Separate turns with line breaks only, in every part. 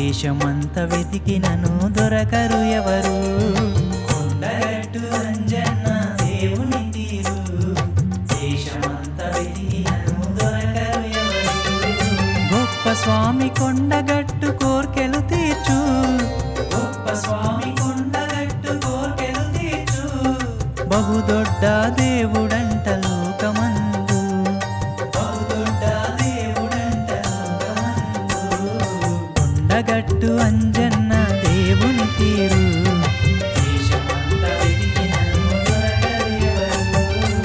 దేశమంత వెతికినను దొరకరు ఎవరు కొండగట్టు అంజన్న దేవుని తీరు దేశమంత వెతికినను దొరకరు ఎవరు గొప్ప స్వామి కొండగట్టు కోర్కెలు తీర్చు గొప్ప స్వామి కొండగట్టు కోర్కెలు తీర్చు బహుదొడ్డ దేవుడంట లోకమందు బహుదొడ్డ దేవుడంట లోకమందు కొండగట్టు అంజన్న దేవుని తీరు దేశమంత వెతికినను దొరకరు ఎవరు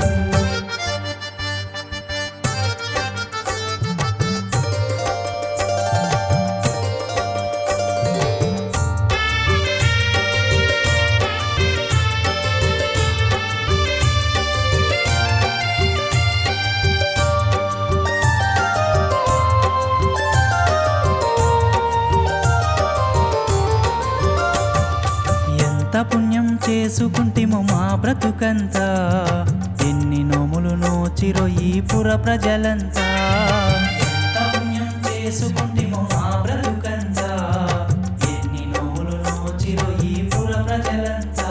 ఎంత పుణ్యం చేసుకుంటిమో మా బ్రతుకంతా ఎన్ని నోములు నోచిరో ఈ పుర ప్రజలంతా ఎంత పుణ్యం చేసుకుంటిమో మా బ్రతుకంతా ఎన్ని నోములు నోచిరో ఈ పుర ప్రజలంతా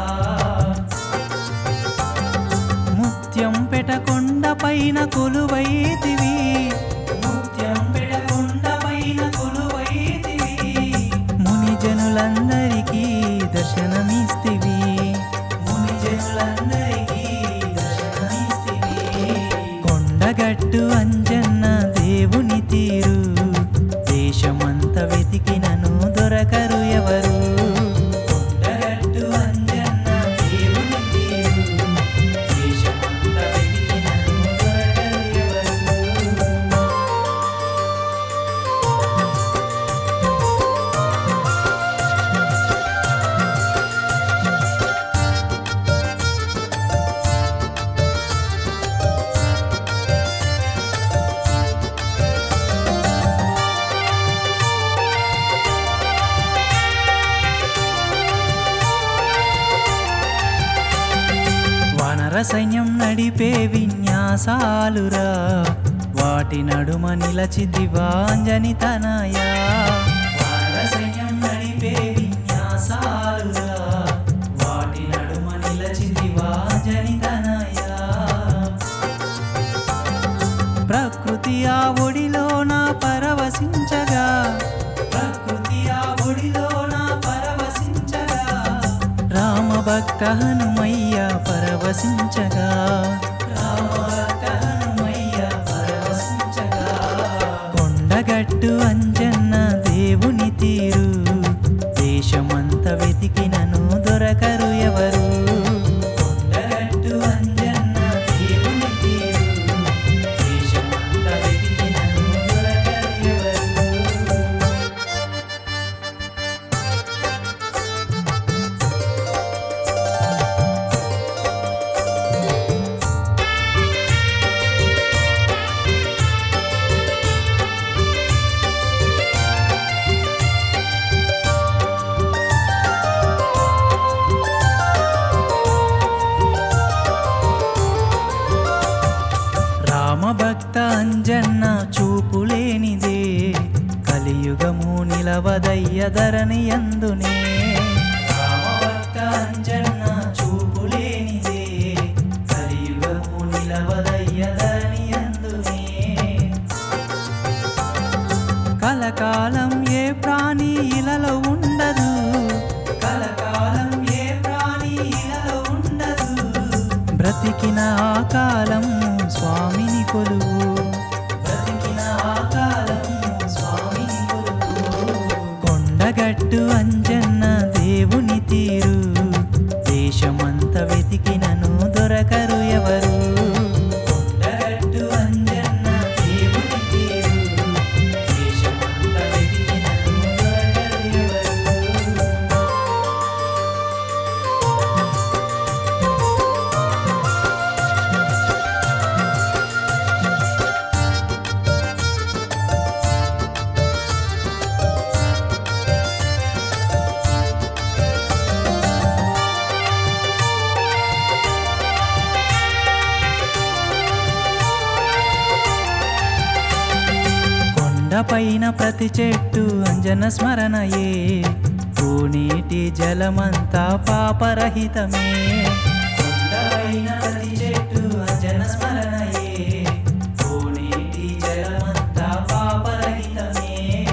ముత్యం పెటకొండ పైన కొలువైతివి ముత్యం పెటకొండ పైన కొలువైతివి ముని జనులందరికీ దర్శనమిస్తివి ముని జనులందరికీ దర్శనమిస్తివి కొండగట్టు అంజన్న దేవుని తీరు దేశమంత వెతికినను దొరకరు ఎవరు కొండగట్టు అంజన్న దేవుని తీరు దేశమంత వెతికినను దొరకరు ఎవరు వానర సైన్యం నడిపే విన్యాసాలురా వాటి నడుమ నిలచిదివా అంజని తనయా వానర సైన్యం నడిపే విన్యాసాలురా వాటి నడుమ నిలచిదివా అంజని తనయా ప్రకృతి ఆ ఒడిలో నా పరవశించగా ప్రకృతి ఆ ఒడిలో నా పరవశించగా రామ భక్త హనుమయ్య పరవశించగా రామ భక్త హనుమయ్య పరవశించగా కొండగట్టు అంజన్న దేవుని తీరు దేశమంత వెతికినను దొరకరు ఎవరు కొండగట్టు అంజన్న దేవుని తీరు దేశమంత వెతికినను దొరకరు ఎవరు రామభక్త అంజన్న చూపులేనిదే కలియుగము నిలవదయ్య ధరణి అందునే రామభక్త అంజన్న చూపులేనిదే కలియుగము నిలవదయ్య ధరణి అందునే కలకాలం ఏ ప్రాణి ఇలలో ఉండదు కలకాలం ఏ ప్రాణి ఇలలో ఉండదు బ్రతికిన ఆ కాలం స్వామిని కొలువు బ్రతికిన ఆ కాలం స్వామిని కొలువు కొండగట్టు అంజన్న దేవుని తీరు దేశమంత వెతికినను దొరకరు ఎవరు కొండగట్టు అంజన్న దేవుని తీరు దేశమంత వెతికినను దొరకరు ఎవరు కొండపైన ప్రతి చెట్టు అంజన స్మరణయే కోనేటి జలమంతా పాపరహితమే కొండపైన ప్రతి చెట్టు అంజన స్మరణయే కోనేటి జలమంతా పాపరహితమే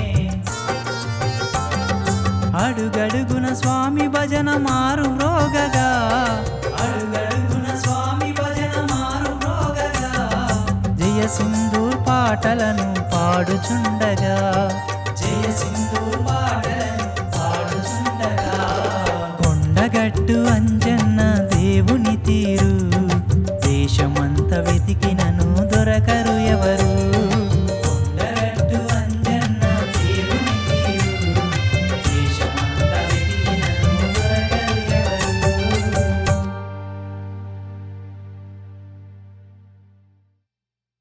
అడుగడుగున స్వామి భజన మారు మ్రోగగా అడుగడుగున స్వామి భజన మారు మ్రోగగా జయ సింధూర్ పాటలను పాడుచుండగా జయ సింధూర్ పాటలను పాడుచుండగా కొండగట్టు అంజన్న దేవుని తీరు